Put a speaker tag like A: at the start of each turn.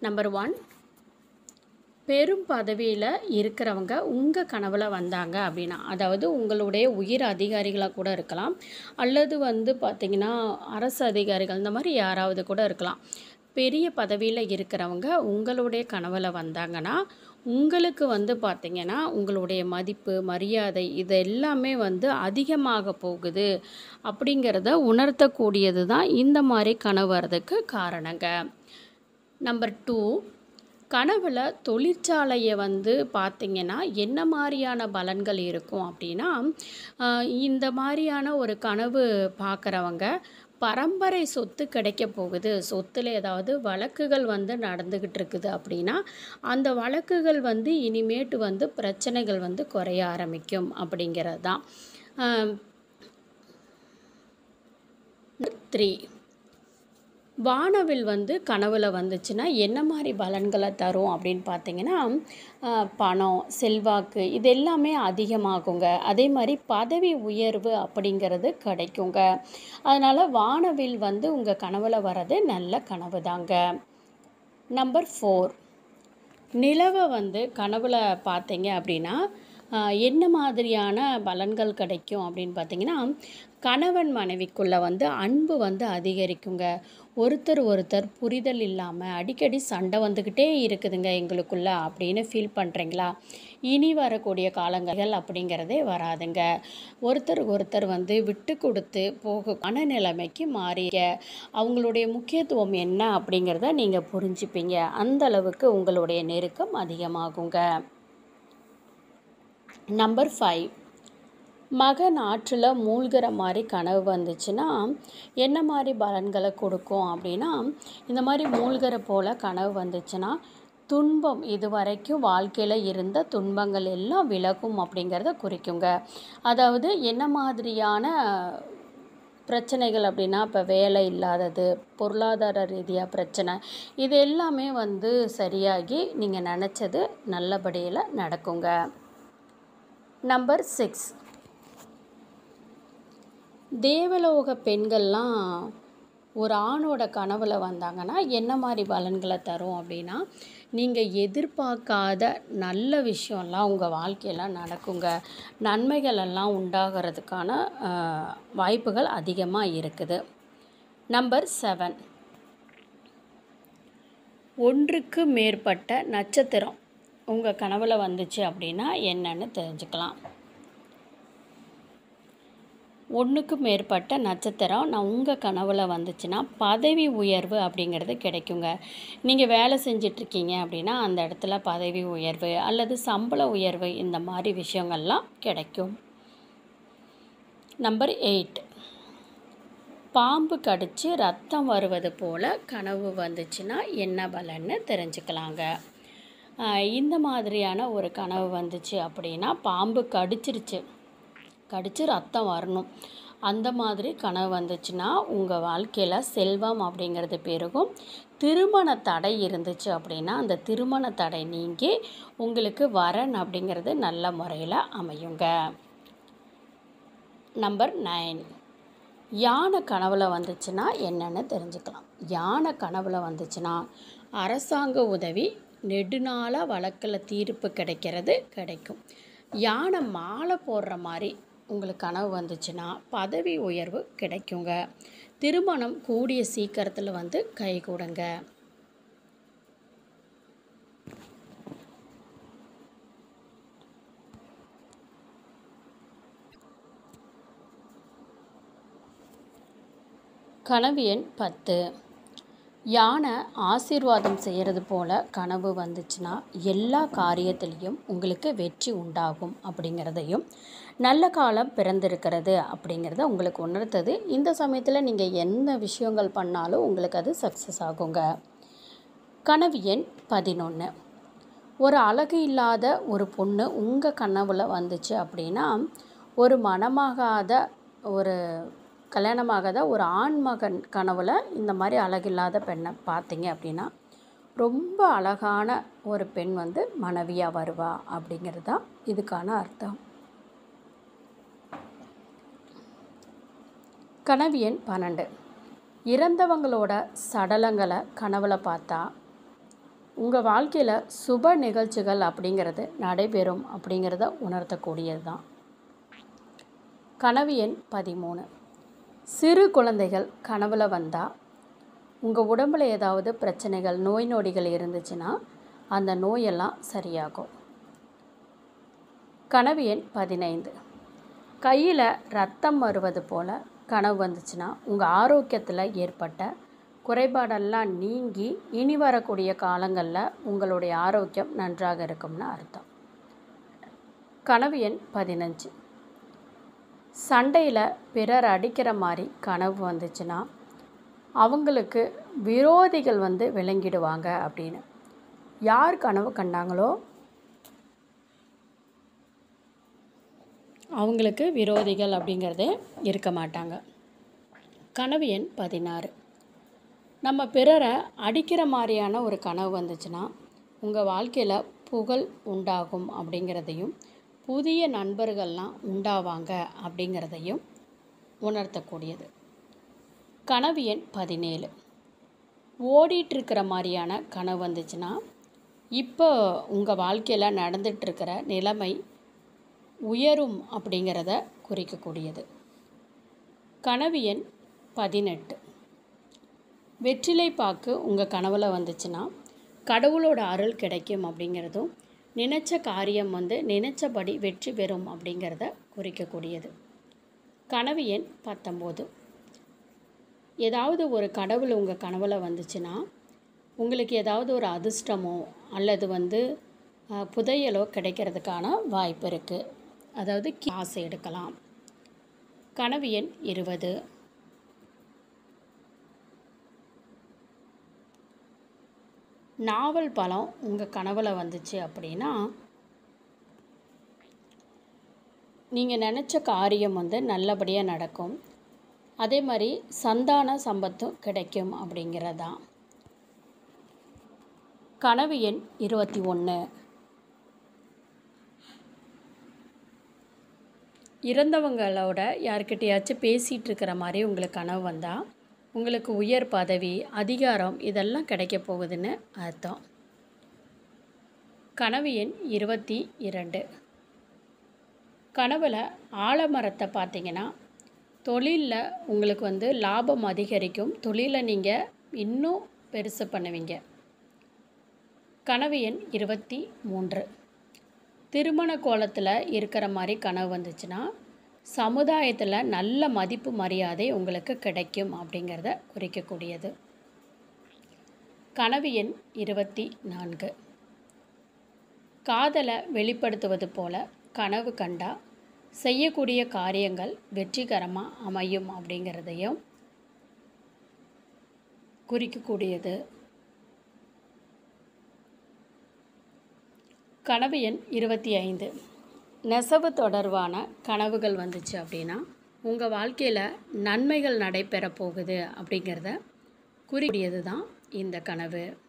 A: number one பெரும் பதவியில் இருக்கிறவங்க உங்கள் கனவுல வந்தாங்க அப்படின்னா அதாவது உங்களுடைய உயர் அதிகாரிகளாக கூட இருக்கலாம் அல்லது வந்து பார்த்திங்கன்னா அரசு அதிகாரிகள் இந்த மாதிரி யாராவது கூட இருக்கலாம் பெரிய பதவியில் இருக்கிறவங்க உங்களுடைய கனவுல வந்தாங்கன்னா உங்களுக்கு வந்து பார்த்திங்கன்னா உங்களுடைய மதிப்பு மரியாதை இது எல்லாமே வந்து அதிகமாக போகுது அப்படிங்கிறத உணர்த்தக்கூடியது தான் இந்த மாதிரி கனவு வர்றதுக்கு காரணங்க நம்பர் டூ கனவுல தொழிற்சாலையை வந்து பார்த்திங்கன்னா என்ன மாதிரியான பலன்கள் இருக்கும் அப்படின்னா ஆஹ் இந்த மாதிரியான ஒரு கனவு பார்க்குறவங்க பரம்பரை சொத்து கிடைக்க போகுது சொத்தில் ஏதாவது வழக்குகள் வந்து நடந்துக்கிட்டு இருக்குது அப்படின்னா அந்த வழக்குகள் வந்து இனிமேட்டு வந்து பிரச்சனைகள் வந்து குறைய ஆரம்பிக்கும் அப்படிங்கிறது தான் த்ரீ வானவில் வந்து கனவுல வந்துச்சுன்னா என்ன மாதிரி பலன்களை தரும் அப்படின்னு பார்த்தீங்கன்னா ஆஹ் பணம் செல்வாக்கு இது எல்லாமே அதிகமாகுங்க அதே மாதிரி பதவி உயர்வு அப்படிங்கிறது கிடைக்குங்க அதனால் வானவில் வந்து உங்கள் கனவுல வர்றது நல்ல கனவு தாங்க நம்பர் ஃபோர் நிலவை வந்து கனவுல பார்த்தீங்க அப்படின்னா ஆஹ் என்ன மாதிரியான பலன்கள் கிடைக்கும் அப்படின்னு பார்த்தீங்கன்னா கணவன் மனைவிக்குள்ளே வந்து அன்பு வந்து அதிகரிக்குங்க ஒருத்தர் ஒருத்தர் புரிதல் இல்லாமல் அடிக்கடி சண்டை வந்துக்கிட்டே இருக்குதுங்க எங்களுக்குள்ள அப்படின்னு ஃபீல் பண்ணுறீங்களா இனி வரக்கூடிய காலங்கள் அப்படிங்கிறதே வராதுங்க ஒருத்தர் ஒருத்தர் வந்து விட்டு கொடுத்து போக மனநிலைமைக்கு மாறிய அவங்களுடைய முக்கியத்துவம் என்ன அப்படிங்கிறத நீங்கள் புரிஞ்சுப்பீங்க அந்த அளவுக்கு உங்களுடைய நெருக்கம் அதிகமாகுங்க நம்பர் ஃபைவ் மகன் ஆற்றில் மூழ்கிற மாதிரி கனவு வந்துச்சுன்னா என்ன மாதிரி பலன்களை கொடுக்கும் அப்படின்னா இந்த மாதிரி மூழ்கிற போல் கனவு வந்துச்சுன்னா துன்பம் இது வரைக்கும் வாழ்க்கையில் இருந்த துன்பங்கள் எல்லாம் விலகும் அப்படிங்கிறத குறிக்குங்க அதாவது என்ன மாதிரியான பிரச்சனைகள் அப்படின்னா இப்போ வேலை இல்லாதது பொருளாதார ரீதியாக பிரச்சனை இது எல்லாமே வந்து சரியாகி நீங்கள் நினச்சது நல்லபடியில் நடக்குங்க நம்பர் சிக்ஸ் தேவலோக பெண்கள்லாம் ஒரு ஆணோட கனவுல வந்தாங்கன்னா என்ன மாதிரி பலன்களை தரும் அப்படின்னா நீங்கள் எதிர்பார்க்காத நல்ல விஷயம்லாம் உங்கள் வாழ்க்கையில் நடக்குங்க நன்மைகள் எல்லாம் உண்டாகிறதுக்கான ஆஹ், வாய்ப்புகள் அதிகமாக இருக்குது நம்பர் செவன் ஒன்றுக்கு மேற்பட்ட நட்சத்திரம் உங்கள் கனவுல வந்துச்சு அப்படின்னா என்னன்னு தெரிஞ்சுக்கலாம் ஒன்றுக்கு மேற்பட்ட நட்சத்திரம் நான் உங்கள் கனவுல வந்துச்சுன்னா பதவி உயர்வு அப்படிங்கிறது கிடைக்குங்க நீங்கள் வேலை செஞ்சிட்ருக்கீங்க அப்படின்னா அந்த இடத்துல பதவி உயர்வு அல்லது சம்பள உயர்வு இந்த மாதிரி விஷயங்கள்லாம் கிடைக்கும் நம்பர் எயிட் பாம்பு கடிச்சு ரத்தம் வருவது போல் கனவு வந்துச்சுன்னா என்ன பலன்னு தெரிஞ்சுக்கலாங்க ஆஹ் இந்த மாதிரியான ஒரு கனவு வந்துச்சு அப்படின்னா பாம்பு கடிச்சிருச்சு கடிச்சு ரத்தம் வரணும் அந்த மாதிரி கனவு வந்துச்சுன்னா உங்கள் வாழ்க்கையில் செல்வம் அப்படிங்கிறது பெருகும் திருமண தடை இருந்துச்சு அப்படின்னா அந்த திருமண தடை நீங்கி உங்களுக்கு வரன் அப்படிங்கிறது நல்ல முறையில் அமையுங்க நம்பர் நைன் யானை கனவுல வந்துச்சுன்னா என்னன்னு தெரிஞ்சுக்கலாம் யானை கனவுல வந்துச்சுன்னா அரசாங்க உதவி நெடுநாள வழக்கில் தீர்ப்பு கிடைக்கிறது கிடைக்கும் யானை மாலை போடுற மாதிரி உங்களுக்கு கனவு வந்துச்சுன்னா பதவி உயர்வு கிடைக்குங்க திருமணம் கூடிய சீக்கிரத்தில் வந்து கைகூடுங்க கனவு எண் பத்து யானை ஆசீர்வாதம் செய்கிறது போல் கனவு வந்துச்சுன்னா எல்லா காரியத்திலையும் உங்களுக்கு வெற்றி உண்டாகும் அப்படிங்கிறதையும் நல்ல காலம் பிறந்திருக்கிறது அப்படிங்கிறத உங்களுக்கு உணர்த்தது இந்த சமயத்தில் நீங்கள் எந்த விஷயங்கள் பண்ணாலும் உங்களுக்கு அது சக்ஸஸ் ஆகுங்க கனவு எண் பதினொன்று ஒரு அழகு இல்லாத ஒரு பொண்ணு உங்கள் கனவுல வந்துச்சு அப்படின்னா ஒரு மனமாகாத ஒரு கல்யாணமாகாத ஒரு ஆண் மகன் கனவுல இந்த மாதிரி அழகில்லாத பெண்ணை பார்த்தீங்க அப்படின்னா ரொம்ப அழகான ஒரு பெண் வந்து மனைவியாக வருவா அப்படிங்கிறது தான் இதுக்கான அர்த்தம் கனவு எண் பன்னெண்டு இறந்தவங்களோட சடலங்களை கனவுல பார்த்தா உங்கள் வாழ்க்கையில் சுப நிகழ்ச்சிகள் அப்படிங்கிறது நடைபெறும் அப்படிங்கிறத உணர்த்தக்கூடியது தான் கனவு எண் பதிமூணு சிறு குழந்தைகள் கனவுல வந்தால் உங்கள் உடம்புல ஏதாவது பிரச்சனைகள் நோய் நொடிகள் இருந்துச்சுன்னா அந்த நோயெல்லாம் சரியாகும் கனவு எண் பதினைந்து கையில் ரத்தம் வருவது போல் கனவு வந்துச்சுன்னா உங்கள் ஆரோக்கியத்தில் ஏற்பட்ட குறைபாடெல்லாம் நீங்கி இனி வரக்கூடிய காலங்களில் உங்களுடைய ஆரோக்கியம் நன்றாக இருக்கும்னு அர்த்தம் கனவு எண் பதினஞ்சு சண்டையில் பிறர் அடிக்கிற மாதிரி கனவு வந்துச்சுன்னா அவங்களுக்கு விரோதிகள் வந்து விளங்கிடுவாங்க அப்படின்னு யார் கனவு கண்டாங்களோ அவங்களுக்கு விரோதிகள் அப்படிங்கிறதே இருக்க மாட்டாங்க கனவு எண் பதினாறு நம்ம பிறரை அடிக்கிற மாதிரியான ஒரு கனவு வந்துச்சுன்னா உங்கள் வாழ்க்கையில் புகழ் உண்டாகும் அப்படிங்கிறதையும் புதிய நண்பர்கள்லாம் உண்டாவாங்க அப்படிங்கிறதையும் உணர்த்தக்கூடியது கனவு எண் பதினேழு ஓடிட்டுருக்கிற மாதிரியான கனவு வந்துச்சுன்னா இப்போ உங்கள் வாழ்க்கையில் நடந்துகிட்ருக்கிற நிலைமை உயரும் அப்படிங்கிறத குறிக்கக்கூடியது கனவு எண் பதினெட்டு வெற்றிலை பாக்கு உங்கள் கனவுல வந்துச்சுன்னா கடவுளோட அருள் கிடைக்கும் அப்படிங்கிறதும் நினச்ச காரியம் வந்து நினச்சபடி வெற்றி பெறும் அப்படிங்கிறத குறிக்கக்கூடியது கனவு எண் பத்தொம்போது ஏதாவது ஒரு கடவுள் உங்கள் கனவுல வந்துச்சுன்னா உங்களுக்கு ஏதாவது ஒரு அதிர்ஷ்டமோ அல்லது வந்து அஹ், புதையலோ கிடைக்கிறதுக்கான வாய்ப்பு இருக்குது அதாவது காசு எடுக்கலாம் கனவு எண் இருபது நாவல் பழம் உங்கள் கனவுல வந்துச்சு அப்படின்னா நீங்கள் நினச்ச காரியம் வந்து நல்லபடியாக நடக்கும் அதே மாதிரி சந்தான சம்பத்தும் கிடைக்கும் அப்படிங்கிறதான் கனவு எண் இருபத்தி ஒன்று இறந்தவங்களோட யார்கிட்டயாச்சும் பேசிகிட்டு இருக்கிற மாதிரி உங்களுக்கு கனவு வந்தால் உங்களுக்கு உயர் பதவி அதிகாரம் இதெல்லாம் கிடைக்க போகுதுன்னு அர்த்தம் கனவு எண் இருபத்தி இரண்டு கனவில் ஆலமரத்தை பார்த்தீங்கன்னா தொழிலில் உங்களுக்கு வந்து லாபம் அதிகரிக்கும் தொழிலை நீங்கள் இன்னும் பெருசு பண்ணுவீங்க கனவு எண் இருபத்தி மூன்று திருமண கோலத்தில் இருக்கிற மாதிரி கனவு வந்துச்சுன்னா சமுதாயத்தில் நல்ல மதிப்பு மரியாதை உங்களுக்கு கிடைக்கும் அப்படிங்கிறத குறிக்கக்கூடியது கனவு எண் இருபத்தி நான்கு காதலை வெளிப்படுத்துவது போல கனவு கண்டா செய்யக்கூடிய காரியங்கள் வெற்றிகரமாக அமையும் அப்படிங்கிறதையும் குறிக்கக்கூடியது கனவு எண் இருபத்தி ஐந்து நெசவு தொடர்பான கனவுகள் வந்துச்சு அப்படின்னா உங்கள் வாழ்க்கையில் நன்மைகள் நடைபெற போகுது அப்படிங்கிறத குறிக்கூடியது தான் இந்த கனவு